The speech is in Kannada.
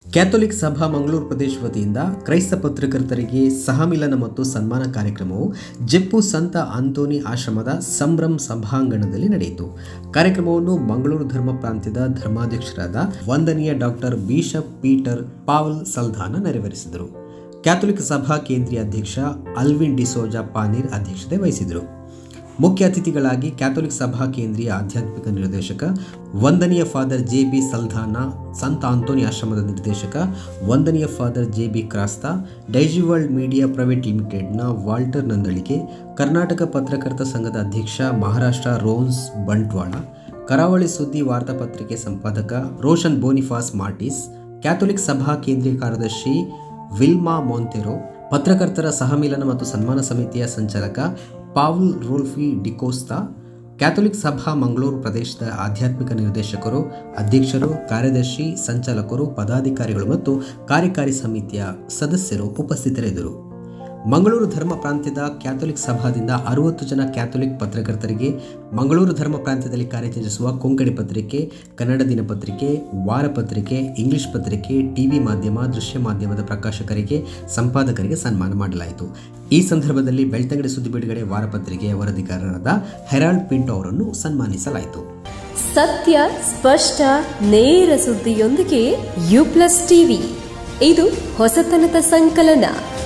ಕ್ಯಾಥೋಲಿಕ್ ಸಭಾ ಮಂಗಳೂರು ಪ್ರದೇಶ ವತಿಯಿಂದ ಕ್ರೈಸ್ತ ಪತ್ರಕರ್ತರಿಗೆ ಸಹಮಿಲನ ಮತ್ತು ಸನ್ಮಾನ ಕಾರ್ಯಕ್ರಮವು ಜೆಪ್ಪು ಸಂತ ಆಂಟೋನಿ ಆಶ್ರಮದ ಸಂಭ್ರಮ್ ಸಭಾಂಗಣದಲ್ಲಿ ನಡೆಯಿತು ಕಾರ್ಯಕ್ರಮವನ್ನು ಮಂಗಳೂರು ಧರ್ಮ ಪ್ರಾಂತ್ಯದ ಧರ್ಮಾಧ್ಯಕ್ಷರಾದ ವಂದನೀಯ doctor bishop Peter Paul Saldanha ನೆರವೇರಿಸಿದರು ಕ್ಯಾಥೋಲಿಕ್ ಸಭಾ ಕೇಂದ್ರೀಯ ಅಧ್ಯಕ್ಷ ಅಲ್ವಿನ್ ಡಿಸೋಜಾ ಪಾನೀರ್ ಅಧ್ಯಕ್ಷತೆ ವಹಿಸಿದರು ಮುಖ್ಯ ಅತಿಥಿಗಳಾಗಿ ಕ್ಯಾಥೋಲಿಕ್ ಸಭಾ ಕೇಂದ್ರೀಯ ಆಧ್ಯಾತ್ಮಿಕ ನಿರ್ದೇಶಕ ವಂದನೀಯ ಫಾದರ್ ಜೆ ಬಿ ಸಲ್ಧಾನ ಸಂತ ಆಂಟೋನಿ ಆಶ್ರಮದ ನಿರ್ದೇಶಕ ವಂದನೀಯ father J B Crasta Daiji world media private ಲಿಮಿಟೆಡ್ನ ವಾಲ್ಟರ್ ನಂದಳಿಕೆ ಕರ್ನಾಟಕ ಪತ್ರಕರ್ತ ಸಂಘದ ಅಧ್ಯಕ್ಷ ಮಹಾರಾಷ್ಟ್ರ ರೋನ್ಸ್ ಬಂಟ್ವಾಳ ಕರಾವಳಿ ಸುದ್ದಿ ವಾರ್ತಾಪತ್ರಿಕೆ ಸಂಪಾದಕ ರೋಷನ್ ಬೋನಿಫಾಸ್ ಮಾರ್ಟಿಸ್ ಕ್ಯಾಥೋಲಿಕ್ ಸಭಾ ಕೇಂದ್ರೀಯ ಕಾರ್ಯದರ್ಶಿ ವಿಲ್ಮಾ ಮೊಂತೆರೋ ಪತ್ರಕರ್ತರ ಸಹಮಿಲನ ಮತ್ತು ಸನ್ಮಾನ ಸಮಿತಿಯ ಸಂಚಾಲಕ ಪಾವುಲ್ ರೋಲ್ಫಿ ಡಿಕೋಸ್ತಾ ಕ್ಯಾಥೋಲಿಕ್ ಸಭಾ ಮಂಗಳೂರು ಪ್ರದೇಶದ ಆಧ್ಯಾತ್ಮಿಕ ನಿರ್ದೇಶಕರು ಅಧ್ಯಕ್ಷರು ಕಾರ್ಯದರ್ಶಿ ಸಂಚಾಲಕರು ಪದಾಧಿಕಾರಿಗಳು ಮತ್ತು ಕಾರ್ಯಕಾರಿ ಸಮಿತಿಯ ಸದಸ್ಯರು ಉಪಸ್ಥಿತರಿದ್ದರು ಮಂಗಳೂರು ಧರ್ಮ ಪ್ರಾಂತ್ಯದ ಕ್ಯಾಥೋಲಿಕ್ ಸಭಾದಿಂದ ಅರುವತ್ತು ಜನ ಕ್ಯಾಥೋಲಿಕ್ ಪತ್ರಕರ್ತರಿಗೆ ಮಂಗಳೂರು ಧರ್ಮ ಪ್ರಾಂತ್ಯದಲ್ಲಿ ಕಾರ್ಯಚರಿಸುವ ಕೊಂಕಣಿ ಪತ್ರಿಕೆ ಕನ್ನಡ ದಿನಪತ್ರಿಕೆ ವಾರಪತ್ರಿಕೆ ಇಂಗ್ಲಿಷ್ ಪತ್ರಿಕೆ ಟಿವಿ ಮಾಧ್ಯಮ ದೃಶ್ಯ ಮಾಧ್ಯಮದ ಪ್ರಕಾಶಕರಿಗೆ ಸಂಪಾದಕರಿಗೆ ಸನ್ಮಾನ ಮಾಡಲಾಯಿತು ಈ ಸಂದರ್ಭದಲ್ಲಿ ಬೆಳ್ತಂಗಡಿ ಸುದ್ದಿ ಬಿಡುಗಡೆ ವಾರಪತ್ರಿಕೆಯ ವರದಿಗಾರರಾದ ಹೆರಾಲ್ಡ್ ಪಿಂಟೋ ಅವರನ್ನು ಸನ್ಮಾನಿಸಲಾಯಿತು ಸತ್ಯ ಸ್ಪಷ್ಟ ನೇರ ಸುದ್ದಿಯೊಂದಿಗೆ ಯು ಪ್ಲಸ್ ಟಿವಿ ಇದು ಹೊಸತನದ ಸಂಕಲನ